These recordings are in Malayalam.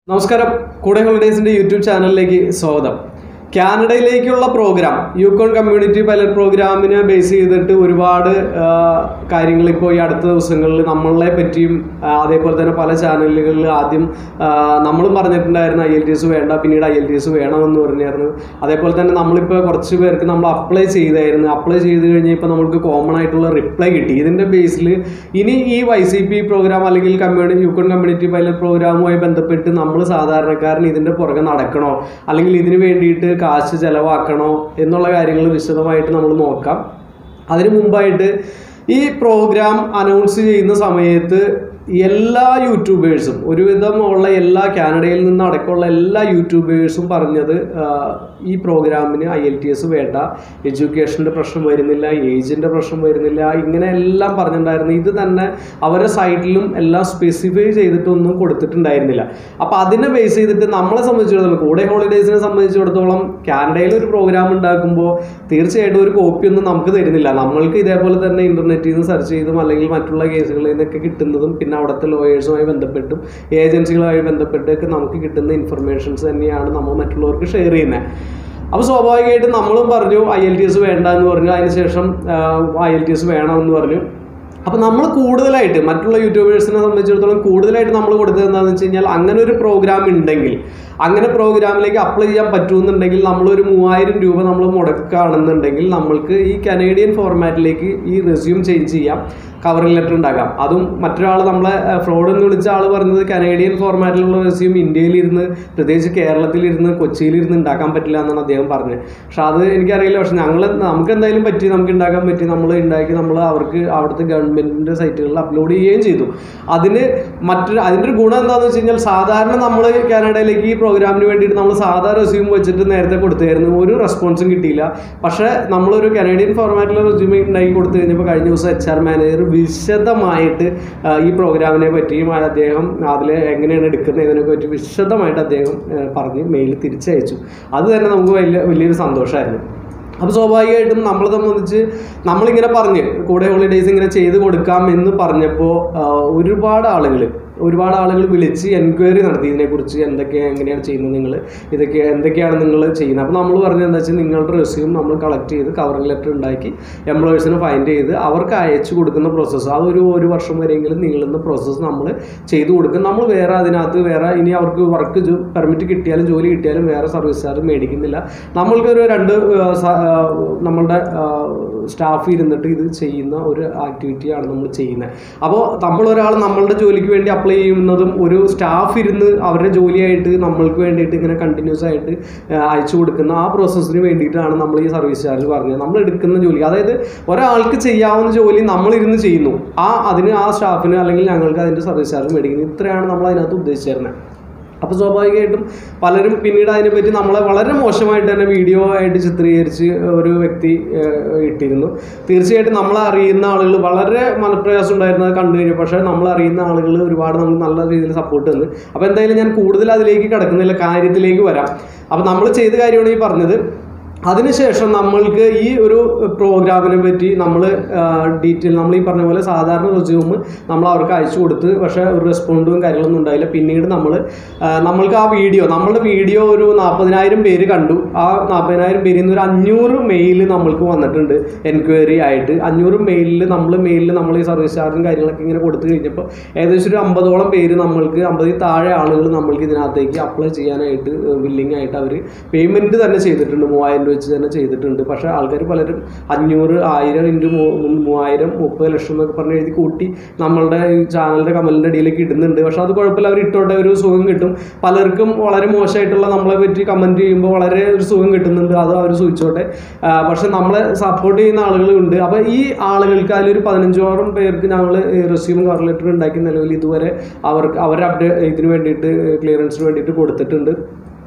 നമസ്കാരം കൂടെ ഹോളിഡേയ്സിന്റെ യൂട്യൂബ് ചാനലിലേക്ക് സ്വാഗതം കാനഡയിലേക്കുള്ള പ്രോഗ്രാം യൂക്കോൺ കമ്മ്യൂണിറ്റി പൈലറ്റ് പ്രോഗ്രാമിനെ ബേസ് ചെയ്തിട്ട് ഒരുപാട് ആ, കാര്യങ്ങൾ ഇപ്പോൾ ഈ അടുത്ത ദിവസങ്ങളിൽ നമ്മളെ പറ്റിയും ആ, അതേപോലെ തന്നെ പല ചാനലുകളിൽ ആദ്യം നമ്മളും പറഞ്ഞിട്ടുണ്ടായിരുന്നു ഐ എൽ ടി എസ് വേണ്ട പിന്നീട് ഐ എൽ ടി എസ് വേണമെന്ന് പറഞ്ഞായിരുന്നു അതേപോലെ തന്നെ നമ്മളിപ്പോൾ കുറച്ച് പേർക്ക് നമ്മൾ അപ്ലൈ ചെയ്തായിരുന്നു അപ്ലൈ ചെയ്ത് കഴിഞ്ഞാൽ ഇപ്പോൾ നമ്മൾക്ക് കോമൺ ആയിട്ടുള്ള റിപ്ലൈ കിട്ടി ഇതിൻ്റെ ബേസിൽ ഇനി ഈ വൈ സി പി പ്രോഗ്രാം അല്ലെങ്കിൽ കമ്മ്യൂണിറ്റി യൂക്കോൺ കമ്മ്യൂണിറ്റി പൈലറ്റ് പ്രോഗ്രാമുമായി ബന്ധപ്പെട്ട് നമ്മൾ സാധാരണക്കാരൻ ഇതിൻ്റെ പുറകെ നടക്കണോ അല്ലെങ്കിൽ ഇതിന് വേണ്ടിയിട്ട് കാശ് ചെലവാക്കണോ എന്നുള്ള കാര്യങ്ങൾ വിശദമായിട്ട് നമ്മൾ നോക്കാം അതിനു മുമ്പായിട്ട് ഈ പ്രോഗ്രാം അനൗൺസ് ചെയ്യുന്ന സമയത്ത് എല്ലാ യൂട്യൂബേഴ്സും ഒരുവിധം ഉള്ള എല്ലാ കാനഡയിൽ നിന്ന് അടക്കമുള്ള എല്ലാ യൂട്യൂബേഴ്സും പറഞ്ഞത് ആ, ഈ പ്രോഗ്രാമിന് ഐ എൽ ടി എസ് വേണ്ട എഡ്യൂക്കേഷൻ്റെ പ്രശ്നം വരുന്നില്ല ഏജിൻ്റെ പ്രശ്നം വരുന്നില്ല ഇങ്ങനെ എല്ലാം പറഞ്ഞിട്ടുണ്ടായിരുന്നു ഇത് തന്നെ അവരുടെ സൈറ്റിലും എല്ലാം സ്പെസിഫൈ ചെയ്തിട്ടൊന്നും കൊടുത്തിട്ടുണ്ടായിരുന്നില്ല അപ്പോൾ അതിനെ ബേസ് ചെയ്തിട്ട് നമ്മളെ സംബന്ധിച്ചിടത്തോളം കൂടെ ഹോളിഡേയ്സിനെ സംബന്ധിച്ചിടത്തോളം കാനഡയിൽ ഒരു പ്രോഗ്രാം ഉണ്ടാക്കുമ്പോൾ തീർച്ചയായിട്ടും ഒരു കോപ്പി ഒന്നും നമുക്ക് തരുന്നില്ല നമ്മൾക്ക് ഇതേപോലെ തന്നെ ഇന്റർനെറ്റിൽ നിന്ന് സെർച്ച് ചെയ്തും അല്ലെങ്കിൽ മറ്റുള്ള കേസുകളിൽ നിന്നൊക്കെ കിട്ടുന്നതും പിന്നെ അവിടുത്തെ ലോയേഴ്സുമായി ബന്ധപ്പെട്ടും ഏജൻസികളുമായി ബന്ധപ്പെട്ടൊക്കെ നമുക്ക് കിട്ടുന്ന ഇൻഫർമേഷൻസ് തന്നെയാണ് നമ്മൾ മറ്റുള്ളവർക്ക് ഷെയർ ചെയ്യുന്നത് അപ്പോൾ സ്വാഭാവികമായിട്ടും നമ്മളും പറഞ്ഞു ഐ എൽ ടി എസ് വേണ്ട എന്ന് പറഞ്ഞു അതിനുശേഷം ഐ എൽ ടി എസ് വേണമെന്ന് പറഞ്ഞു അപ്പോൾ നമ്മൾ കൂടുതലായിട്ട് മറ്റുള്ള യൂട്യൂബേഴ്സിനെ സംബന്ധിച്ചിടത്തോളം കൂടുതലായിട്ട് നമ്മൾ കൊടുത്തത് എന്താണെന്ന് വെച്ച് കഴിഞ്ഞാൽ അങ്ങനെ ഒരു പ്രോഗ്രാം ഉണ്ടെങ്കിൽ അങ്ങനെ പ്രോഗ്രാമിലേക്ക് അപ്ലൈ ചെയ്യാൻ പറ്റുമെന്നുണ്ടെങ്കിൽ നമ്മളൊരു മൂവായിരം രൂപ നമ്മൾ മുടക്കുകയാണെന്നുണ്ടെങ്കിൽ നമ്മൾക്ക് ഈ കനേഡിയൻ ഫോർമാറ്റിലേക്ക് ഈ റെസ്യൂം ചേഞ്ച് ചെയ്യാം കവറിംഗ് ലെറ്റർ ഉണ്ടാക്കാം അതും മറ്റൊരാൾ നമ്മളെ ഫ്രോഡ് എന്ന് വിളിച്ച ആൾ പറഞ്ഞത് കനേഡിയൻ ഫോർമാറ്റിലുള്ള റെസ്യൂം ഇന്ത്യയിലിരുന്ന് പ്രത്യേകിച്ച് കേരളത്തിലിരുന്ന് കൊച്ചിയിലിരുന്ന് ഉണ്ടാക്കാൻ പറ്റില്ല എന്നാണ് അദ്ദേഹം പറഞ്ഞത് പക്ഷെ അത് എനിക്കറിയില്ല പക്ഷെ ഞങ്ങൾ നമുക്ക് എന്തായാലും പറ്റി നമുക്ക് ഉണ്ടാക്കാൻ പറ്റി നമ്മൾ ഉണ്ടാക്കി നമ്മൾ അവർക്ക് അവിടുത്തെ ഗവൺമെൻറ്റിൻ്റെ സൈറ്റുകളിൽ അപ്ലോഡ് ചെയ്യുകയും ചെയ്തു അതിന് മറ്റൊരു അതിൻ്റെ ഒരു ഗുണം എന്താണെന്ന് വെച്ച് കഴിഞ്ഞാൽ സാധാരണ നമ്മൾ കാനഡയിലേക്ക് ഈ പ്രോഗ്രാമിന് വേണ്ടിയിട്ട് നമ്മൾ സാധാ റെസ്യൂം വെച്ചിട്ട് നേരത്തെ കൊടുത്തായിരുന്നു ഒരു റെസ്പോൺസും കിട്ടിയില്ല പക്ഷേ നമ്മളൊരു കനേഡിയൻ ഫോർമാറ്റിലെ റെസ്യൂം ഉണ്ടാക്കി കൊടുത്തു കഴിഞ്ഞപ്പോൾ കഴിഞ്ഞ ദിവസം എച്ച് ആർ മാനേജർ വിശദമായിട്ട് ആ, ഈ പ്രോഗ്രാമിനെ പറ്റിയും ആ അദ്ദേഹം അതിൽ എങ്ങനെയാണ് എടുക്കുന്നത് ഇതിനെ പറ്റി വിശദമായിട്ട് അദ്ദേഹം ആ, പറഞ്ഞ് മെയിൽ തിരിച്ചയച്ചു അത് തന്നെ നമുക്ക് വലിയ വലിയൊരു സന്തോഷമായിരുന്നു അപ്പോൾ സ്വാഭാവികമായിട്ടും നമ്മളെ സംബന്ധിച്ച് നമ്മളിങ്ങനെ പറഞ്ഞ് കൂടെ ഹോളിഡേയ്സ് ഇങ്ങനെ ചെയ്ത് കൊടുക്കാം എന്ന് പറഞ്ഞപ്പോൾ ആ, ഒരുപാട് ആളുകൾ ഒരുപാട് ആളുകൾ വിളിച്ച് എൻക്വയറി നടത്തി ഇതിനെക്കുറിച്ച് എന്തൊക്കെയാണ് എങ്ങനെയാണ് ചെയ്യുന്നത് നിങ്ങൾ ഇതൊക്കെ എന്തൊക്കെയാണ് നിങ്ങൾ ചെയ്യുന്നത് അപ്പോൾ നമ്മൾ പറഞ്ഞത് എന്താ വെച്ചാൽ നിങ്ങളുടെ റെസ്യൂം നമ്മൾ കളക്ട് ചെയ്ത് കവറിംഗ് ലെറ്റർ ഉണ്ടാക്കി എംപ്ലോയീസിനെ ഫൈൻഡ് ചെയ്ത് അവർക്ക് അയച്ചു കൊടുക്കുന്ന പ്രോസസ്സ് അതൊരു ഒരു വർഷം വരെയെങ്കിലും നീളുന്ന പ്രോസസ്സ് നമ്മൾ ചെയ്തു കൊടുക്കും നമ്മൾ വേറെ അതിനകത്ത് വേറെ ഇനി അവർക്ക് വർക്ക് പെർമിറ്റ് കിട്ടിയാലും ജോലി കിട്ടിയാലും വേറെ സർവീസ് ചാർജ് മേടിക്കുന്നില്ല നമ്മൾക്കൊരു രണ്ട് ആ, സ- ആ, നമ്മളുടെ സ്റ്റാഫ് ഇരുന്നിട്ട് ഇത് ചെയ്യുന്ന ഒരു ആക്ടിവിറ്റിയാണ് നമ്മൾ ചെയ്യുന്നത് അപ്പോൾ നമ്മളൊരാൾ നമ്മളുടെ ജോലിക്ക് വേണ്ടി അപ്ലൈ ചെയ്യുന്നതും ഒരു സ്റ്റാഫ് ഇരുന്ന് അവരുടെ ജോലിയായിട്ട് നമ്മൾക്ക് വേണ്ടിയിട്ട് ഇങ്ങനെ കണ്ടിന്യൂസ് ആയിട്ട് ആ, അയച്ചു കൊടുക്കുന്ന ആ പ്രോസസ്സിന് വേണ്ടിയിട്ടാണ് നമ്മൾ ഈ സർവീസ് ചാർജ് പറഞ്ഞത് നമ്മൾ എടുക്കുന്ന ജോലി അതായത് ഒരാൾക്ക് ചെയ്യാവുന്ന ജോലി നമ്മളിരുന്ന് ചെയ്യുന്നു ആ അതിന് ആ സ്റ്റാഫിന് അല്ലെങ്കിൽ ഞങ്ങൾക്ക് അതിൻ്റെ സർവീസ് ചാർജ് മേടിക്കുന്നു ഇത്രയാണ് നമ്മൾ അതിനകത്ത് ഉദ്ദേശിച്ചിരുന്നത് അപ്പോൾ സ്വാഭാവികമായിട്ടും പലരും പിന്നീട് അതിനെപ്പറ്റി നമ്മളെ വളരെ മോശമായിട്ട് തന്നെ വീഡിയോ ആയിട്ട് ചിത്രീകരിച്ച് ഒരു വ്യക്തി ഏഹ്, ഇട്ടിരുന്നു തീർച്ചയായിട്ടും നമ്മളെ അറിയുന്ന ആളുകൾ വളരെ മനപ്രയാസം ഉണ്ടായിരുന്നത് കണ്ടു കഴിഞ്ഞു പക്ഷേ നമ്മൾ അറിയുന്ന ആളുകൾ ഒരുപാട് നമുക്ക് നല്ല രീതിയിൽ സപ്പോർട്ട് തന്നു അപ്പോൾ എന്തായാലും ഞാൻ കൂടുതൽ അതിലേക്ക് കിടക്കുന്നില്ല കാര്യത്തിലേക്ക് വരാം അപ്പോൾ നമ്മൾ ചെയ്ത കാര്യമാണ് ഈ പറഞ്ഞത് അതിനുശേഷം നമ്മൾക്ക് ഈ ഒരു പ്രോഗ്രാമിനെ പറ്റി നമ്മൾ ഡീറ്റെയിൽ നമ്മൾ ഈ പറഞ്ഞ പോലെ സാധാരണ റെസ്യൂം നമ്മൾ അവർക്ക് അയച്ചു കൊടുത്ത് പക്ഷേ ഒരു റെസ്പോണ്ടും കാര്യങ്ങളൊന്നും ഉണ്ടായില്ല പിന്നീട് നമ്മൾ നമ്മൾക്ക് ആ വീഡിയോ നമ്മളുടെ വീഡിയോ ഒരു നാൽപ്പതിനായിരം പേര് കണ്ടു ആ നാൽപ്പതിനായിരം പേരിൽ നിന്ന് ഒരു അഞ്ഞൂറ് മെയിൽ നമ്മൾക്ക് വന്നിട്ടുണ്ട് എൻക്വയറി ആയിട്ട് അഞ്ഞൂറ് മെയിലിൽ നമ്മൾ മെയിലിൽ നമ്മൾ ഈ സർവീസ് ചാർജും കാര്യങ്ങളൊക്കെ ഇങ്ങനെ കൊടുത്തു കഴിഞ്ഞപ്പോൾ ഏകദേശം ഒരു അമ്പതോളം പേര് നമ്മൾക്ക് അമ്പതിൽ താഴെ ആളുകൾ നമ്മൾക്ക് ഇതിനകത്തേക്ക് അപ്ലൈ ചെയ്യാനായിട്ട് വില്ലിംഗ് ആയിട്ട് അവർ പേയ്മെൻറ്റ് തന്നെ ചെയ്തിട്ടുണ്ട് മൂവായിരം രൂപ വെച്ച് തന്നെ ചെയ്തിട്ടുണ്ട് പക്ഷേ ആൾക്കാർ പലരും അഞ്ഞൂറ് ആയിരം ഇൻറ്റു മൂവായിരം മുപ്പത് ലക്ഷം എന്നൊക്കെ പറഞ്ഞ് എഴുതി കൂട്ടി നമ്മളുടെ ഈ ചാനലിൻ്റെ കമലിൻ്റെ അടിയിലേക്ക് ഇടുന്നുണ്ട് പക്ഷേ അത് കുഴപ്പമില്ല അവർ ഇട്ടോട്ടെ ഒരു സുഖം കിട്ടും പലർക്കും വളരെ മോശമായിട്ടുള്ള നമ്മളെ പറ്റി കമൻറ്റ് ചെയ്യുമ്പോൾ വളരെ ഒരു സുഖം കിട്ടുന്നുണ്ട് അത് അവർ സൂചിച്ചോട്ടെ ആ, പക്ഷെ നമ്മളെ സപ്പോർട്ട് ചെയ്യുന്ന ആളുകളുണ്ട് അപ്പോൾ ഈ ആളുകൾക്ക് അതിലൊരു പതിനഞ്ചോളം പേർക്ക് ഞങ്ങൾ റെസ്യൂം കവർ ലെറ്റർ ഉണ്ടാക്കി നിലവിൽ ഇതുവരെ അവർക്ക് അവരുടെ അപ്ഡേ ഇതിന് വേണ്ടിയിട്ട് ക്ലിയറൻസിന് വേണ്ടിയിട്ട് കൊടുത്തിട്ടുണ്ട്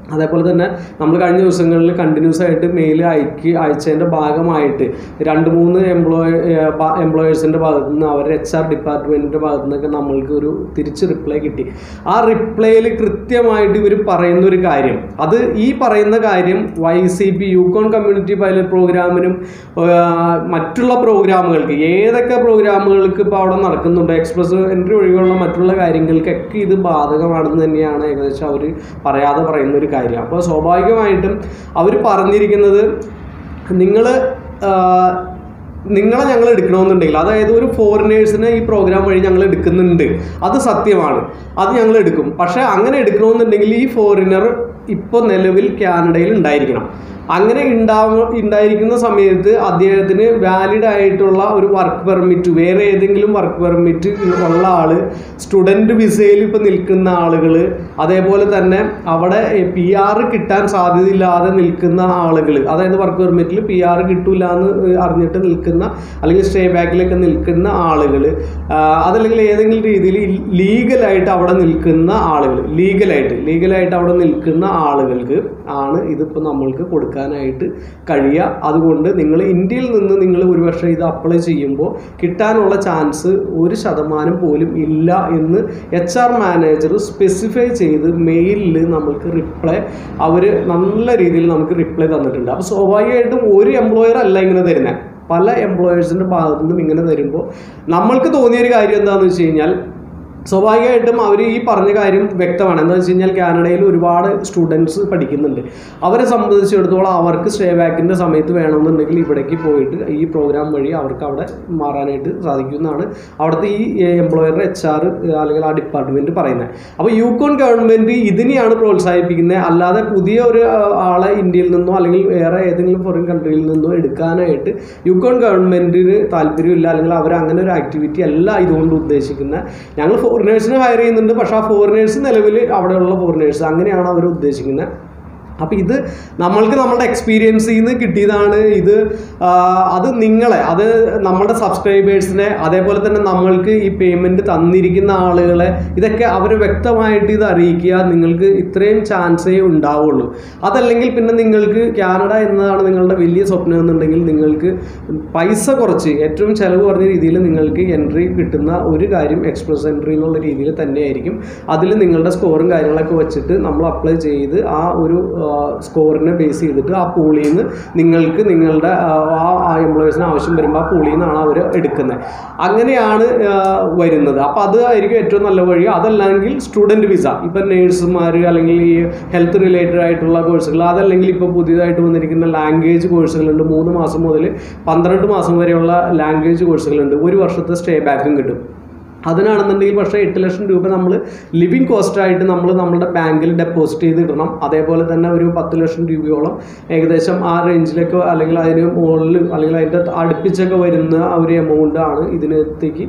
അതേപോലെ തന്നെ നമ്മൾ കഴിഞ്ഞ ദിവസങ്ങളിൽ കണ്ടിന്യൂസ് ആയിട്ട് മെയിൽ അയക്കി അയച്ചതിൻ്റെ ഭാഗമായിട്ട് രണ്ട് മൂന്ന് എംപ്ലോയ എംപ്ലോയേഴ്സിൻ്റെ ഭാഗത്തു നിന്ന് അവരുടെ എച്ച് ആർ ഡിപ്പാർട്ട്മെൻറ്റിൻ്റെ ഭാഗത്തു നിന്നൊക്കെ നമ്മൾക്ക് ഒരു തിരിച്ച് റിപ്ലൈ കിട്ടി ആ റിപ്ലൈയിൽ കൃത്യമായിട്ട് ഇവർ പറയുന്ന ഒരു കാര്യം അത് ഈ പറയുന്ന കാര്യം Y C P Yukon community pilot പ്രോഗ്രാമിനും മറ്റുള്ള പ്രോഗ്രാമുകൾക്ക് ഏതൊക്കെ പ്രോഗ്രാമുകൾക്ക് ഇപ്പോൾ അവിടെ നടക്കുന്നുണ്ട് എക്സ്പ്രസ് എൻട്രി ഒഴികെയുള്ള മറ്റുള്ള കാര്യങ്ങൾക്കൊക്കെ ഇത് ബാധകമാണെന്ന് തന്നെയാണ് ഏകദേശം അവർ പറയാതെ പറയുന്ന ഒരു കാര്യം അപ്പോൾ സ്വാഭാവികമായിട്ടും അവർ പറഞ്ഞിരിക്കുന്നത് നിങ്ങൾ നിങ്ങളെ ഞങ്ങൾ എടുക്കണമെന്നുണ്ടെങ്കിൽ അതായത് ഒരു ഫോറിനേഴ്സിനെ ഈ പ്രോഗ്രാം വഴി ഞങ്ങൾ എടുക്കുന്നുണ്ട് അത് സത്യമാണ് അത് ഞങ്ങൾ എടുക്കും പക്ഷേ അങ്ങനെ എടുക്കണമെന്നുണ്ടെങ്കിൽ ഈ ഫോറിനർ ഇപ്പോൾ നിലവിൽ കാനഡയിൽ ഉണ്ടായിരിക്കണം അങ്ങനെ ഉണ്ടാവ ഉണ്ടായിരിക്കുന്ന സമയത്ത് അദ്ദേഹത്തിന് വാലിഡ് ആയിട്ടുള്ള ഒരു വർക്ക് പെർമിറ്റ് വേറെ ഏതെങ്കിലും വർക്ക് പെർമിറ്റ് ഉള്ള ആള് സ്റ്റുഡൻറ് വിസയിൽ ഇപ്പോൾ നിൽക്കുന്ന ആളുകൾ അതേപോലെ തന്നെ അവിടെ പി ആർ കിട്ടാൻ സാധ്യതയില്ലാതെ നിൽക്കുന്ന ആളുകൾ അതായത് വർക്ക് പെർമിറ്റിൽ പി ആർ കിട്ടൂല എന്ന് അറിഞ്ഞിട്ട് നിൽക്കുന്ന അല്ലെങ്കിൽ സ്റ്റേ ബാക്കിലൊക്കെ നിൽക്കുന്ന ആളുകൾ അതല്ലെങ്കിൽ ഏതെങ്കിലും രീതിയിൽ ലീഗലായിട്ട് അവിടെ നിൽക്കുന്ന ആളുകൾ ലീഗലായിട്ട് ലീഗലായിട്ട് അവിടെ നിൽക്കുന്ന ആളുകൾക്ക് ആണ് ഇതിപ്പോൾ നമ്മൾക്ക് കൊടുക്കാനായിട്ട് കഴിയുക അതുകൊണ്ട് നിങ്ങൾ ഇന്ത്യയിൽ നിന്ന് നിങ്ങൾ ഒരുപക്ഷെ ഇത് അപ്ലൈ ചെയ്യുമ്പോൾ കിട്ടാനുള്ള ചാൻസ് ഒരു ശതമാനം പോലും ഇല്ല എന്ന് എച്ച് ആർ മാനേജർ സ്പെസിഫൈ ചെയ്ത് മെയിലിൽ നമുക്ക് റിപ്ലൈ അവർ നല്ല രീതിയിൽ നമുക്ക് റിപ്ലൈ തന്നിട്ടുണ്ട് അപ്പോൾ സ്വാഭാവികമായിട്ടും ഒരു എംപ്ലോയർ അല്ല ഇങ്ങനെ തരുന്നത് പല എംപ്ലോയേഴ്സിൻ്റെ ഭാഗത്തു നിന്നും ഇങ്ങനെ തരുമ്പോൾ നമ്മൾക്ക് തോന്നിയൊരു കാര്യം എന്താണെന്ന് വെച്ച് കഴിഞ്ഞാൽ സ്വാഭാവികമായിട്ടും അവർ ഈ പറഞ്ഞ കാര്യം വ്യക്തമാണ് എന്താ വെച്ച് കഴിഞ്ഞാൽ കാനഡയിൽ ഒരുപാട് സ്റ്റുഡൻസ് പഠിക്കുന്നുണ്ട് അവരെ സംബന്ധിച്ചിടത്തോളം അവർക്ക് സ്റ്റേ ബാക്കിൻ്റെ സമയത്ത് വേണമെന്നുണ്ടെങ്കിൽ ഇവിടേക്ക് പോയിട്ട് ഈ പ്രോഗ്രാം വഴി അവർക്ക് അവിടെ മാറാനായിട്ട് സാധിക്കുന്നതാണ് അവിടുത്തെ ഈ എംപ്ലോയറുടെ എച്ച് ആർ അല്ലെങ്കിൽ ആ ഡിപ്പാർട്ട്മെൻറ്റ് പറയുന്നത് അപ്പോൾ യൂക്കോൺ ഗവൺമെൻറ് ഇതിനെയാണ് പ്രോത്സാഹിപ്പിക്കുന്നത് അല്ലാതെ പുതിയ ഒരു ആ, ആളെ ഇന്ത്യയിൽ നിന്നോ അല്ലെങ്കിൽ വേറെ ഏതെങ്കിലും ഫോറിൻ കൺട്രിയിൽ നിന്നോ എടുക്കാനായിട്ട് യൂക്കോൺ ഗവൺമെൻറ്റിന് താല്പര്യമില്ല അല്ലെങ്കിൽ അവർ അങ്ങനെ ഒരു ആക്ടിവിറ്റി അല്ല ഇതുകൊണ്ട് ഉദ്ദേശിക്കുന്നത് ഞങ്ങൾ ഫോറിനേഴ്സിനെ ഹയർ ചെയ്യുന്നുണ്ട് പക്ഷേ ആ ഫോറിനേഴ്സ് നിലവിൽ അവിടെയുള്ള ഫോറിനേഴ്സ് അങ്ങനെയാണ് അവർ ഉദ്ദേശിക്കുന്നത് അപ്പോൾ ഇത് നമ്മൾക്ക് നമ്മുടെ എക്സ്പീരിയൻസിൽ നിന്ന് കിട്ടിയതാണ് ഇത് ആ, അത് നിങ്ങളെ അത് നമ്മുടെ സബ്സ്ക്രൈബേഴ്സിനെ അതേപോലെ തന്നെ നമ്മൾക്ക് ഈ പേയ്മെൻറ്റ് തന്നിരിക്കുന്ന ആളുകളെ ഇതൊക്കെ അവർ വ്യക്തമായിട്ട് ഇത് അറിയിക്കുക നിങ്ങൾക്ക് ഇത്രയും ചാൻസേ ഉണ്ടാവുള്ളൂ അതല്ലെങ്കിൽ പിന്നെ നിങ്ങൾക്ക് കാനഡ എന്നതാണ് നിങ്ങളുടെ വലിയ സ്വപ്നം എന്നുണ്ടെങ്കിൽ നിങ്ങൾക്ക് പൈസ കുറച്ച് ഏറ്റവും ചിലവ് കുറഞ്ഞ രീതിയിൽ നിങ്ങൾക്ക് എൻട്രി കിട്ടുന്ന ഒരു കാര്യം എക്സ്പ്രസ് എൻട്രി എന്നുള്ള രീതിയിൽ തന്നെയായിരിക്കും അതിൽ നിങ്ങളുടെ സ്കോറും കാര്യങ്ങളൊക്കെ വെച്ചിട്ട് നമ്മൾ അപ്ലൈ ചെയ്ത് ആ ഒരു സ്കോറിനെ ബേസ് ചെയ്തിട്ട് ആ പൂളിൽ നിന്ന് നിങ്ങൾക്ക് നിങ്ങളുടെ ആ, ആ എംപ്ലോയീസിന് ആവശ്യം വരുമ്പോൾ ആ പൂളിൽ നിന്നാണ് അവർ എടുക്കുന്നത് അങ്ങനെയാണ് ആ, വരുന്നത് അപ്പോൾ അത് ആയിരിക്കും ഏറ്റവും നല്ല വഴി അതല്ലെങ്കിൽ സ്റ്റുഡൻറ്റ് വിസ ഇപ്പം നേഴ്സുമാർ അല്ലെങ്കിൽ ഈ ഹെൽത്ത് റിലേറ്റഡ് ആയിട്ടുള്ള കോഴ്സുകൾ അതല്ലെങ്കിൽ ഇപ്പോൾ പുതിയതായിട്ട് വന്നിരിക്കുന്ന ലാംഗ്വേജ് കോഴ്സുകളുണ്ട് മൂന്ന് മാസം മുതൽ പന്ത്രണ്ട് മാസം വരെയുള്ള ലാംഗ്വേജ് കോഴ്സുകളുണ്ട് ഒരു വർഷത്തെ സ്റ്റേ ബാക്കും കിട്ടും അതിനാണെന്നുണ്ടെങ്കിൽ പക്ഷേ എട്ട് ലക്ഷം രൂപ നമ്മൾ ലിവിങ് കോസ്റ്റ് ആയിട്ട് നമ്മൾ നമ്മുടെ ബാങ്കിൽ ഡെപ്പോസിറ്റ് ചെയ്തിടണം അതേപോലെ തന്നെ ഒരു പത്ത് ലക്ഷം രൂപയോളം ഏകദേശം ആ റേഞ്ചിലൊക്കെ അല്ലെങ്കിൽ അതിന് മുകളിൽ അല്ലെങ്കിൽ അതിൻ്റെ അടുപ്പിച്ചൊക്കെ വരുന്ന ആ ഒരു എമൗണ്ട് ആണ് ഇതിനകത്തേക്ക്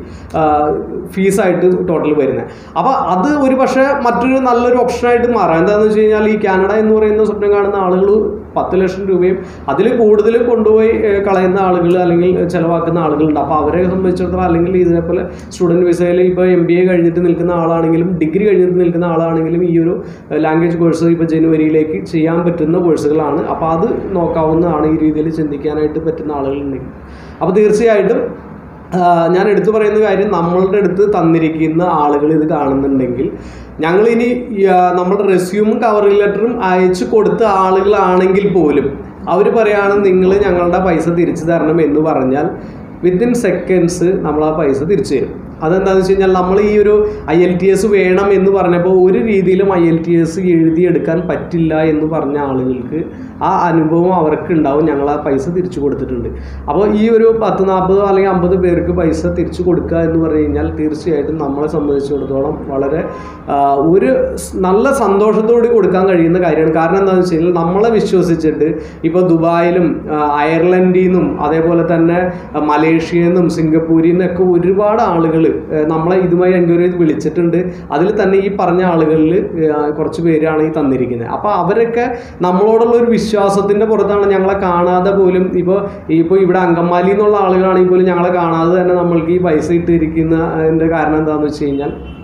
ഫീസായിട്ട് ടോട്ടൽ വരുന്നത് അപ്പോൾ അത് ഒരു പക്ഷേ മറ്റൊരു നല്ലൊരു ഓപ്ഷനായിട്ട് മാറാം എന്താണെന്ന് വെച്ച് കഴിഞ്ഞാൽ ഈ കാനഡ എന്ന് പറയുന്ന സ്വപ്നം കാണുന്ന ആളുകൾ പത്ത് ലക്ഷം രൂപയും അതിൽ കൂടുതൽ കൊണ്ടുപോയി ഏഹ്, കളയുന്ന ആളുകൾ അല്ലെങ്കിൽ ചിലവാക്കുന്ന ആളുകളുണ്ട് അപ്പോൾ അവരെ സംബന്ധിച്ചിടത്തോളം അല്ലെങ്കിൽ ഇതേപോലെ സ്റ്റുഡൻറ്റ് വിസയിൽ ഇപ്പോൾ എം ബി എ കഴിഞ്ഞിട്ട് നിൽക്കുന്ന ആളാണെങ്കിലും ഡിഗ്രി കഴിഞ്ഞിട്ട് നിൽക്കുന്ന ആളാണെങ്കിലും ഈ ഒരു ലാംഗ്വേജ് കോഴ്സ് ഇപ്പോൾ ജനുവരിയിലേക്ക് ചെയ്യാൻ പറ്റുന്ന കോഴ്സുകളാണ് അപ്പോൾ അത് നോക്കാവുന്നതാണ് ഈ രീതിയിൽ ചിന്തിക്കാനായിട്ട് പറ്റുന്ന ആളുകളുണ്ടെങ്കിൽ അപ്പോൾ തീർച്ചയായിട്ടും ആ, ഞാൻ എടുത്തു പറയുന്ന കാര്യം നമ്മളുടെ അടുത്ത് തന്നിരിക്കുന്ന ആളുകൾ ഇത് കാണുന്നുണ്ടെങ്കിൽ ഞങ്ങളിനി ഈ, ആ, നമ്മുടെ റെസ്യൂമും കവറിംഗ് ലെറ്ററും അയച്ചു കൊടുത്ത ആളുകളാണെങ്കിൽ പോലും അവർ പറയാണ് നിങ്ങൾ ഞങ്ങളുടെ പൈസ തിരിച്ചു തരണം എന്ന് പറഞ്ഞാൽ വിത്തിൻ സെക്കൻഡ്സ് നമ്മൾ ആ പൈസ തിരിച്ചു തരും അതെന്താണെന്ന് വെച്ച് കഴിഞ്ഞാൽ നമ്മൾ ഈ ഒരു ഐ എൽ ടി എസ് വേണം എന്ന് പറഞ്ഞപ്പോൾ ഒരു രീതിയിലും ഐ എൽ ടി എസ് എഴുതിയെടുക്കാൻ പറ്റില്ല എന്ന് പറഞ്ഞ ആളുകൾക്ക് ആ അനുഭവം അവർക്ക് ഉണ്ടാവും ഞങ്ങൾ ആ പൈസ തിരിച്ചു കൊടുത്തിട്ടുണ്ട് അപ്പോൾ ഈ ഒരു പത്ത് നാൽപ്പതോ അല്ലെങ്കിൽ അമ്പത് പേർക്ക് പൈസ തിരിച്ചു കൊടുക്കുക എന്ന് പറഞ്ഞു കഴിഞ്ഞാൽ തീർച്ചയായിട്ടും നമ്മളെ സംബന്ധിച്ചിടത്തോളം വളരെ ആ, ഒരു സ് നല്ല സന്തോഷത്തോടെ കൊടുക്കാൻ കഴിയുന്ന കാര്യമാണ് കാരണം എന്താണെന്ന് വെച്ച് കഴിഞ്ഞാൽ നമ്മളെ വിശ്വസിച്ചിട്ട് ഇപ്പോൾ ദുബായിലും ആ, അയർലൻഡിൽ നിന്നും അതേപോലെ തന്നെ ആ, മലേഷ്യയിൽ നിന്നും സിംഗപ്പൂരിൽ നിന്നൊക്കെ ഒരുപാട് ആളുകൾ നമ്മളെ ഇതുമായി എൻക്വയറി വിളിച്ചിട്ടുണ്ട് അതിൽ തന്നെ ഈ പറഞ്ഞ ആളുകളിൽ കുറച്ച് പേരാണ് ഈ തന്നിരിക്കുന്നത് അപ്പോൾ അവരൊക്കെ നമ്മളോടുള്ള ഒരു വിശ്വാസത്തിൻ്റെ പുറത്താണ് ഞങ്ങളെ കാണാതെ പോലും ഇപ്പോൾ ഇപ്പോൾ ഇവിടെ അങ്കമാലി എന്നുള്ള ആളുകളാണെങ്കിൽ പോലും ഞങ്ങളെ കാണാതെ തന്നെ നമ്മൾക്ക് ഈ പൈസ ഇട്ടിരിക്കുന്നതിൻ്റെ കാരണം എന്താണെന്ന് വെച്ച് കഴിഞ്ഞാൽ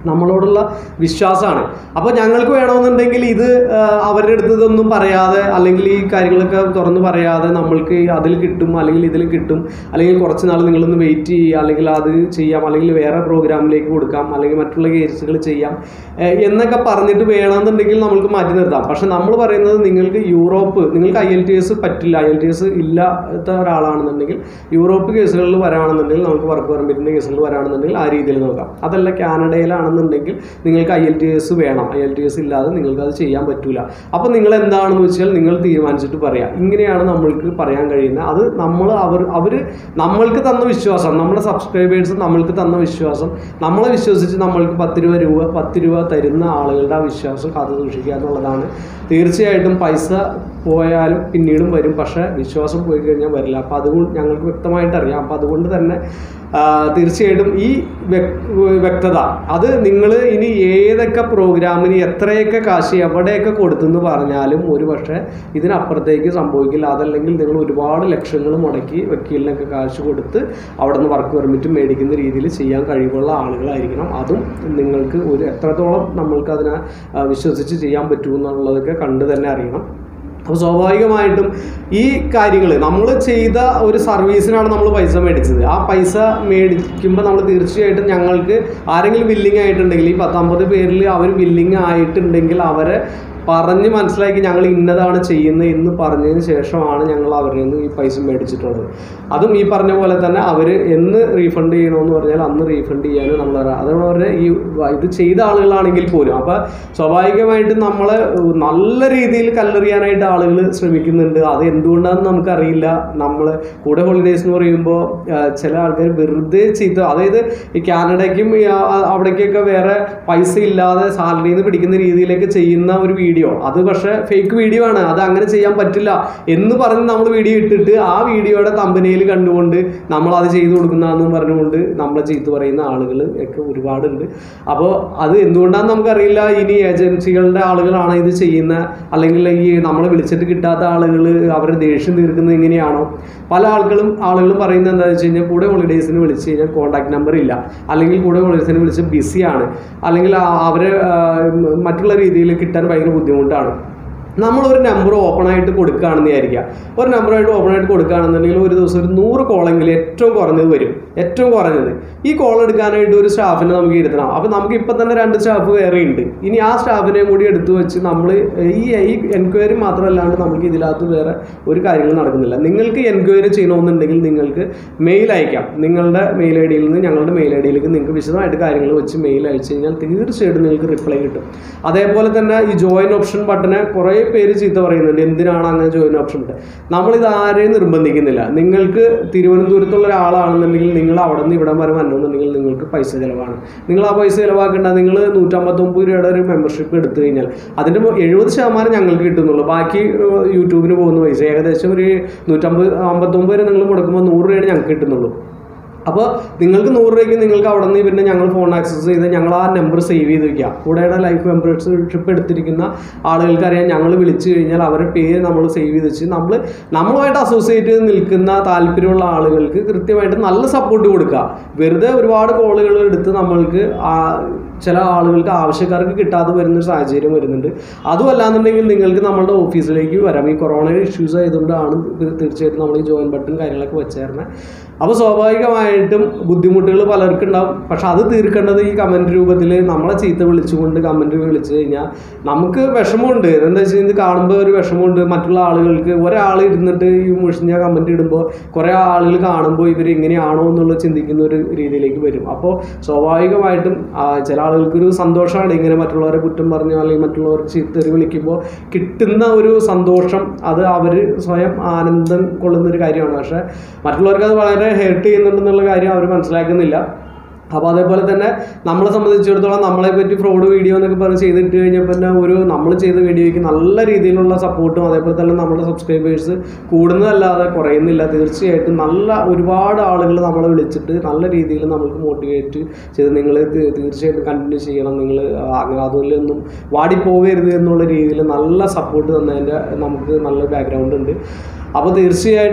നമ്മളോടുള്ള വിശ്വാസമാണ് അപ്പോൾ ഞങ്ങൾക്ക് വേണമെന്നുണ്ടെങ്കിൽ ഇത് ആ, അവരുടെ അടുത്ത് ഇതൊന്നും പറയാതെ അല്ലെങ്കിൽ ഈ കാര്യങ്ങളൊക്കെ തുറന്ന് പറയാതെ നമ്മൾക്ക് അതിൽ കിട്ടും അല്ലെങ്കിൽ ഇതിൽ കിട്ടും അല്ലെങ്കിൽ കുറച്ച് നാൾ നിങ്ങളൊന്ന് വെയിറ്റ് ചെയ്യുക അല്ലെങ്കിൽ അത് ചെയ്യാം അല്ലെങ്കിൽ വേറെ പ്രോഗ്രാമിലേക്ക് കൊടുക്കാം അല്ലെങ്കിൽ മറ്റുള്ള കേസുകൾ ചെയ്യാം ഏ, എന്നൊക്കെ പറഞ്ഞിട്ട് വേണമെന്നുണ്ടെങ്കിൽ നമ്മൾക്ക് മാറ്റി നിർത്താം പക്ഷെ നമ്മൾ പറയുന്നത് നിങ്ങൾക്ക് യൂറോപ്പ് നിങ്ങൾക്ക് ഐ എൽ ടി എസ് പറ്റില്ല ഐ എൽ ടി എസ് ഇല്ലാത്ത ഒരാളാണെന്നുണ്ടെങ്കിൽ യൂറോപ്പ് കേസുകളിൽ വരാണെന്നുണ്ടെങ്കിൽ നമുക്ക് വർക്ക് പെർമിറ്റിൻ്റെ കേസുകളിൽ വരാണെന്നുണ്ടെങ്കിൽ ആ രീതിയിൽ നോക്കാം അതല്ല കാനഡയിലാണെന്നുണ്ടെങ്കിൽ നിങ്ങൾക്ക് ഐ എൽ ടി എസ് വേണം ഐ എൽ ടി എസ് ഇല്ലാതെ നിങ്ങൾക്ക് അത് ചെയ്യാൻ പറ്റൂല അപ്പോൾ നിങ്ങൾ എന്താണെന്ന് വെച്ചാൽ നിങ്ങൾ തീരുമാനിച്ചിട്ട് പറയാം ഇങ്ങനെയാണ് നമ്മൾക്ക് പറയാൻ കഴിയുന്നത് അത് നമ്മൾ അവർ അവർ നമ്മൾക്ക് തന്ന വിശ്വാസം നമ്മുടെ സബ്സ്ക്രൈബേഴ്സ് നമ്മൾക്ക് തന്ന വിശ്വാസം നമ്മളെ വിശ്വസിച്ച് നമ്മൾക്ക് പത്ത് രൂപ രൂപ പത്ത് രൂപ തരുന്ന ആളുകളുടെ ആ വിശ്വാസം കാത്തു സൂക്ഷിക്കുക എന്നുള്ളതാണ് തീർച്ചയായിട്ടും പൈസ പോയാലും പിന്നീടും വരും പക്ഷേ വിശ്വാസം പോയി കഴിഞ്ഞാൽ വരില്ല അപ്പോൾ അതുകൊണ്ട് ഞങ്ങൾക്ക് വ്യക്തമായിട്ട് അറിയാം അപ്പോൾ അതുകൊണ്ട് തന്നെ ആ, തീർച്ചയായിട്ടും ഈ വ്യക്- വ്യക്തത അത് നിങ്ങൾ ഇനി ഏതൊക്കെ പ്രോഗ്രാമിന് എത്രയൊക്കെ കാശ് എവിടെയൊക്കെ കൊടുത്തെന്ന് പറഞ്ഞാലും ഒരു പക്ഷേ ഇതിനപ്പുറത്തേക്ക് സംഭവിക്കില്ല അതല്ലെങ്കിൽ നിങ്ങൾ ഒരുപാട് ലക്ഷങ്ങൾ മുടക്കി വക്കീലിനൊക്കെ കാശ് കൊടുത്ത് അവിടെ നിന്ന് വർക്ക് പെർമിറ്റ് മേടിക്കുന്ന രീതിയിൽ ചെയ്യാൻ കഴിവുള്ള ആളുകളായിരിക്കണം അതും നിങ്ങൾക്ക് ഒരു എത്രത്തോളം നമ്മൾക്ക് അതിനെ ആ, വിശ്വസിച്ച് ചെയ്യാൻ പറ്റുമെന്നുള്ളതൊക്കെ കണ്ട് തന്നെ അറിയണം അപ്പോൾ സ്വാഭാവികമായിട്ടും ഈ കാര്യങ്ങൾ നമ്മൾ ചെയ്ത ഒരു സർവീസിനാണ് നമ്മൾ പൈസ മേടിച്ചത് ആ പൈസ മേടിക്കുമ്പോൾ നമ്മൾ തീർച്ചയായിട്ടും ഞങ്ങൾക്ക് ആരെങ്കിലും ബില്ലിംഗ് ആയിട്ടുണ്ടെങ്കിൽ ഈ പത്തമ്പത് പേരിൽ അവർ ബില്ലിംഗ് ആയിട്ടുണ്ടെങ്കിൽ അവരെ പറഞ്ഞ് മനസ്സിലാക്കി ഞങ്ങൾ ഇന്നതാണ് ചെയ്യുന്നത് എന്ന് പറഞ്ഞതിന് ശേഷമാണ് ഞങ്ങൾ അവരിൽ നിന്ന് ഈ പൈസ മേടിച്ചിട്ടുള്ളത് അതും ഈ പറഞ്ഞ പോലെ തന്നെ അവർ എന്ന് റീഫണ്ട് ചെയ്യണമെന്ന് പറഞ്ഞാൽ അന്ന് റീഫണ്ട് ചെയ്യാനും നമ്മൾ അതുകൊണ്ട് പറഞ്ഞാൽ ഈ ഇത് ചെയ്ത ആളുകളാണെങ്കിൽ പോലും അപ്പോൾ സ്വാഭാവികമായിട്ടും നമ്മളെ നല്ല രീതിയിൽ കല്ലെറിയാനായിട്ട് ആളുകൾ ശ്രമിക്കുന്നുണ്ട് അത് എന്തുകൊണ്ടാണെന്ന് നമുക്കറിയില്ല നമ്മൾ കൂടെ ഹോളിഡേയ്സ് എന്ന് പറയുമ്പോൾ ആ, ചില ആൾക്കാർ വെറുതെ ചെയ്ത് അതായത് ഈ കാനഡയ്ക്കും ഈ ആ- ആ- അവിടേക്കൊക്കെ വേറെ പൈസ ഇല്ലാതെ സാലറിയിൽ നിന്ന് പിടിക്കുന്ന രീതിയിലേക്ക് ചെയ്യുന്ന ഒരു വീഡിയോ അത് പക്ഷേ ഫേക്ക് വീഡിയോ ആണ് അത് അങ്ങനെ ചെയ്യാൻ പറ്റില്ല എന്ന് പറഞ്ഞ് നമ്മൾ വീഡിയോ ഇട്ടിട്ട് ആ വീഡിയോയുടെ കമ്പനിയിൽ കണ്ടുകൊണ്ട് നമ്മൾ അത് ചെയ്തു കൊടുക്കുന്നതെന്നും പറഞ്ഞുകൊണ്ട് നമ്മളെ ചീത്ത പറയുന്ന ആളുകൾ ഒക്കെ ഒരുപാടുണ്ട് അപ്പോൾ അത് എന്തുകൊണ്ടാണെന്ന് നമുക്കറിയില്ല ഇനി ഏജൻസികളുടെ ആളുകളാണ് ഇത് ചെയ്യുന്ന അല്ലെങ്കിൽ ഈ നമ്മളെ വിളിച്ചിട്ട് കിട്ടാത്ത ആളുകൾ അവരുടെ ദേഷ്യം തീർക്കുന്നത് എങ്ങനെയാണോ പല ആളുകളും ആളുകളും പറയുന്നത് എന്താണെന്ന് വെച്ച് കഴിഞ്ഞാൽ കൂടെ ഹോളിഡേയ്സിന് വിളിച്ച് കഴിഞ്ഞാൽ കോൺടാക്ട് നമ്പർ ഇല്ല അല്ലെങ്കിൽ കൂടെ ഹോളിഡേയ്സിന് വിളിച്ച് ബിസിയാണ് അല്ലെങ്കിൽ ആ- അവരെ ആ, മറ്റുള്ള രീതിയിൽ കിട്ടാൻ ഭയങ്കര ബുദ്ധിമുട്ടാണ് നമ്മളൊരു നമ്പർ ഓപ്പൺ ആയിട്ട് കൊടുക്കുകയാണെന്ന് വിചാരിക്കുക ഒരു നമ്പറായിട്ട് ഓപ്പൺ ആയിട്ട് കൊടുക്കുകയാണെന്നുണ്ടെങ്കിൽ ഒരു ദിവസം ഒരു നൂറ് കോളെങ്കിലും ഏറ്റവും കുറഞ്ഞത് വരും ഏറ്റവും കുറഞ്ഞത് ഈ കോൾ എടുക്കാനായിട്ട് ഒരു സ്റ്റാഫിനെ നമുക്ക് ഇരുത്തണം അപ്പോൾ നമുക്ക് ഇപ്പം തന്നെ രണ്ട് സ്റ്റാഫ് വേറെ ഉണ്ട് ഇനി ആ സ്റ്റാഫിനെയും കൂടി എടുത്തു വെച്ച് നമ്മൾ ഈ ഈ എൻക്വയറി മാത്രമല്ലാണ്ട് നമുക്ക് ഇതിനകത്ത് വേറെ ഒരു കാര്യങ്ങളും നടക്കുന്നില്ല നിങ്ങൾക്ക് എൻക്വയറി ചെയ്യണമെന്നുണ്ടെങ്കിൽ നിങ്ങൾക്ക് മെയിൽ അയക്കാം നിങ്ങളുടെ മെയിൽ ഐ ഡിയിൽ നിന്ന് ഞങ്ങളുടെ മെയിൽ ഐ ഡിയിലേക്ക് നിങ്ങൾക്ക് വിശദമായിട്ട് കാര്യങ്ങൾ വെച്ച് മെയിൽ അയച്ചു കഴിഞ്ഞാൽ തീർച്ചയായിട്ടും നിങ്ങൾക്ക് റിപ്ലൈ കിട്ടും അതേപോലെ തന്നെ ഈ ജോയിൻ ഓപ്ഷൻ ബട്ടനെ കുറേ പേര് ചീത്ത പറയുന്നുണ്ട് എന്തിനാണ് അങ്ങനെ ജോയിൻ ഓപ്ഷൻ ഉണ്ട് നമ്മളിത് ആരെയും നിർബന്ധിക്കുന്നില്ല നിങ്ങൾക്ക് തിരുവനന്തപുരത്തുള്ള ഒരാളാണെന്നുണ്ടെങ്കിൽ നിങ്ങൾ അവിടെ നിന്ന് ഇവിടം വരെ വരണമെന്നുണ്ടെങ്കിൽ നിങ്ങൾക്ക് പൈസ ചിലവാണ് നിങ്ങൾ ആ പൈസ ചിലവാക്കേണ്ട നിങ്ങൾ നൂറ്റമ്പത്തൊമ്പത് രൂപയുടെ ഒരു മെമ്പർഷിപ്പ് എടുത്തു കഴിഞ്ഞാൽ അതിൻ്റെ എഴുപത് ശതമാനം ഞങ്ങൾക്ക് കിട്ടുന്നുള്ളൂ ബാക്കി ഏഹ്, യൂട്യൂബിന് പോകുന്ന പൈസ ഏകദേശം ഒരു നൂറ്റമ്പത് അമ്പത്തൊമ്പത് വരെ നിങ്ങൾ മുടക്കുമ്പോൾ നൂറ് രൂപയാണ് ഞങ്ങൾക്ക് കിട്ടുന്നുള്ളൂ അപ്പോൾ നിങ്ങൾക്ക് നൂറ് രൂപയ്ക്ക് നിങ്ങൾക്ക് അവിടെ നിന്ന് പിന്നെ ഞങ്ങൾ ഫോൺ ആക്സസ് ചെയ്ത് ഞങ്ങൾ ആ നമ്പർ സേവ് ചെയ്ത് വെക്കുക കൂടെയുടെ ലൈഫ് മെമ്പർഷിപ്പ് എടുത്തിരിക്കുന്ന ആളുകൾക്ക് അറിയാം ഞങ്ങൾ വിളിച്ചു കഴിഞ്ഞാൽ അവരുടെ പേര് നമ്മൾ സേവ് ചെയ്ത് വെച്ച് നമ്മൾ നമ്മളുമായിട്ട് അസോസിയേറ്റ് ചെയ്ത് നിൽക്കുന്ന താല്പര്യമുള്ള ആളുകൾക്ക് കൃത്യമായിട്ട് നല്ല സപ്പോർട്ട് കൊടുക്കുക വെറുതെ ഒരുപാട് കോളുകൾ എടുത്ത് നമ്മൾക്ക് ആ ചില ആളുകൾക്ക് ആവശ്യക്കാർക്ക് കിട്ടാതെ വരുന്ന ഒരു സാഹചര്യം വരുന്നുണ്ട് അതും അല്ലാന്നുണ്ടെങ്കിൽ നിങ്ങൾക്ക് നമ്മളുടെ ഓഫീസിലേക്ക് വരാം ഈ കൊറോണ ഇഷ്യൂസ് ആയതുകൊണ്ടാണ് ഇത് തീർച്ചയായിട്ടും നമ്മൾ ഈ ജോയിൻ ബട്ടൺ കാര്യങ്ങളൊക്കെ വെച്ചേരണേ അപ്പോൾ സ്വാഭാവികമായിട്ടും ബുദ്ധിമുട്ടുകൾ പലർക്കും ഉണ്ടാവും പക്ഷെ അത് തീർക്കേണ്ടത് ഈ കമൻറ്റ് രൂപത്തിൽ നമ്മളെ ചീത്ത വിളിച്ചുകൊണ്ട് കമൻറ്റ് വിളിച്ചു കഴിഞ്ഞാൽ നമുക്ക് വിഷമമുണ്ട് എന്താ വെച്ച് കഴിഞ്ഞാൽ ഇത് കാണുമ്പോൾ ഒരു വിഷമമുണ്ട് മറ്റുള്ള ആളുകൾക്ക് ഒരാൾ ഇരുന്നിട്ട് ഈ മുഷിഞ്ഞ കമൻറ്റ് ഇടുമ്പോൾ കുറേ ആളുകൾ കാണുമ്പോൾ ഇവർ എങ്ങനെയാണോ എന്നുള്ളത് ചിന്തിക്കുന്ന ഒരു രീതിയിലേക്ക് വരും അപ്പോൾ സ്വാഭാവികമായിട്ടും ആ, ചില ആളുകൾക്കൊരു സന്തോഷമാണ് ഇങ്ങനെ മറ്റുള്ളവരെ കുറ്റം പറഞ്ഞു അല്ലെങ്കിൽ മറ്റുള്ളവർ ചീത്തറി വിളിക്കുമ്പോൾ കിട്ടുന്ന ഒരു സന്തോഷം അത് അവർ സ്വയം ആനന്ദം കൊള്ളുന്ന ഒരു കാര്യമാണ് പക്ഷേ മറ്റുള്ളവർക്ക് അത് വളരെ ഹേർട്ട് ചെയ്യുന്നുണ്ടെന്നുള്ള കാര്യം അവർ മനസ്സിലാക്കുന്നില്ല അപ്പോൾ അതേപോലെ തന്നെ നമ്മളെ സംബന്ധിച്ചിടത്തോളം നമ്മളെ പറ്റി ഫ്രോഡ് വീഡിയോ എന്നൊക്കെ പറഞ്ഞ് ചെയ്തിട്ട് കഴിഞ്ഞപ്പോൾ തന്നെ ഒരു നമ്മൾ ചെയ്ത വീഡിയോയ്ക്ക് നല്ല രീതിയിലുള്ള സപ്പോർട്ടും അതേപോലെ തന്നെ നമ്മുടെ സബ്സ്ക്രൈബേഴ്സ് കൂടുന്നതല്ലാതെ കുറയുന്നില്ല തീർച്ചയായിട്ടും നല്ല ഒരുപാട് ആളുകൾ നമ്മളെ വിളിച്ചിട്ട് നല്ല രീതിയിൽ നമ്മൾക്ക് മോട്ടിവേറ്റ് ചെയ്ത് നിങ്ങൾ തീർച്ചയായിട്ടും കണ്ടിന്യൂ ചെയ്യണം നിങ്ങൾ അങ്ങനെ അതിലൊന്നും വാടിപ്പോകരുത് എന്നുള്ള രീതിയിൽ നല്ല സപ്പോർട്ട് തന്നതിൻ്റെ നമുക്ക് നല്ല ബാക്ക്ഗ്രൗണ്ട് ഉണ്ട് അപ്പോൾ തീർച്ചയായിട്ടും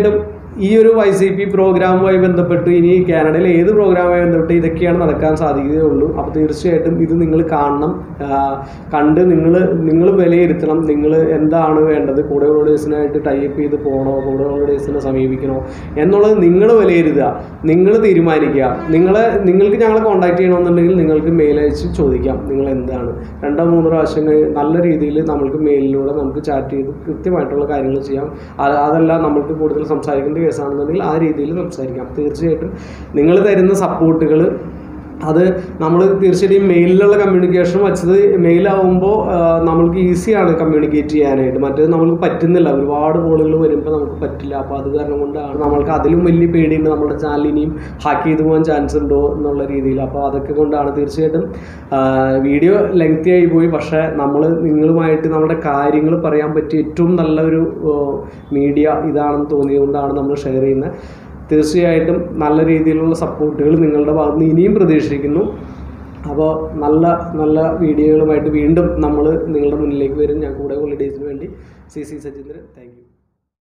ഈ ഒരു വൈ സി പി പ്രോഗ്രാമുമായി ബന്ധപ്പെട്ട് ഇനി കാനഡയിൽ ഏത് പ്രോഗ്രാമുമായി ബന്ധപ്പെട്ട് ഇതൊക്കെയാണ് നടക്കാൻ സാധിക്കുകയുള്ളൂ അപ്പോൾ തീർച്ചയായിട്ടും ഇത് നിങ്ങൾ കാണണം ആ, കണ്ട് നിങ്ങൾ നിങ്ങൾ വിലയിരുത്തണം നിങ്ങൾ എന്താണ് വേണ്ടത് കൂടെ ഹോളിഡേഴ്സിനായിട്ട് ടൈപ്പ് ചെയ്ത് പോകണോ കൂടെ ഹോളിഡേഴ്സിനെ സമീപിക്കണോ എന്നുള്ളത് നിങ്ങൾ വിലയിരുത്തുക നിങ്ങൾ തീരുമാനിക്കുക നിങ്ങളെ നിങ്ങൾക്ക് ഞങ്ങളെ കോൺടാക്ട് ചെയ്യണമെന്നുണ്ടെങ്കിൽ നിങ്ങൾക്ക് മെയിൽ അയച്ച് ചോദിക്കാം നിങ്ങൾ എന്താണ് രണ്ടോ മൂന്നോ പ്രാവശ്യം കഴി- നല്ല രീതിയിൽ നമ്മൾക്ക് മെയിലിലൂടെ നമുക്ക് ചാറ്റ് ചെയ്ത് കൃത്യമായിട്ടുള്ള കാര്യങ്ങൾ ചെയ്യാം അത് അതല്ല നമ്മൾക്ക് കൂടുതൽ സംസാരിക്കേണ്ട കേസാണെന്നുണ്ടെങ്കിൽ ആ രീതിയിൽ സംസാരിക്കാം തീർച്ചയായിട്ടും നിങ്ങൾ തരുന്ന സപ്പോർട്ടുകൾ അത് നമ്മൾ തീർച്ചയായിട്ടും മെയിലിലുള്ള കമ്മ്യൂണിക്കേഷൻ വെച്ചത് മെയിലാവുമ്പോൾ നമ്മൾക്ക് ഈസിയാണ് കമ്മ്യൂണിക്കേറ്റ് ചെയ്യാനായിട്ട് മറ്റേത് നമുക്ക് പറ്റുന്നില്ല ഒരുപാട് കോളുകൾ വരുമ്പോൾ നമുക്ക് പറ്റില്ല അപ്പോൾ അത് കാരണം കൊണ്ടാണ് നമ്മൾക്ക് അതിലും വലിയ പേടിയുണ്ട് നമ്മുടെ ചാനൽ ഇനിയും ഹാക്ക് ചെയ്തു പോകാൻ ചാൻസ് ഉണ്ടോ എന്നുള്ള രീതിയിൽ അപ്പോൾ അതൊക്കെ കൊണ്ടാണ് തീർച്ചയായിട്ടും വീഡിയോ ലെങ്തി ആയി പോയി പക്ഷേ നമ്മൾ നിങ്ങളുമായിട്ട് നമ്മുടെ കാര്യങ്ങൾ പറയാൻ പറ്റിയ ഏറ്റവും നല്ലൊരു മീഡിയ ഇതാണെന്ന് തോന്നിയതുകൊണ്ടാണ് നമ്മൾ ഷെയർ ചെയ്യുന്നത് തീർച്ചയായിട്ടും നല്ല രീതിയിലുള്ള സപ്പോർട്ടുകൾ നിങ്ങളുടെ ഭാഗത്ത് നിന്ന് ഇനിയും പ്രതീക്ഷിക്കുന്നു അപ്പോൾ നല്ല നല്ല വീഡിയോകളുമായിട്ട് വീണ്ടും നമ്മൾ നിങ്ങളുടെ മുന്നിലേക്ക് വരും ഞാൻ കൂടെ ഹോളിഡേയ്സിന് വേണ്ടി സി സി സജീന്ദ്രൻ താങ്ക് യു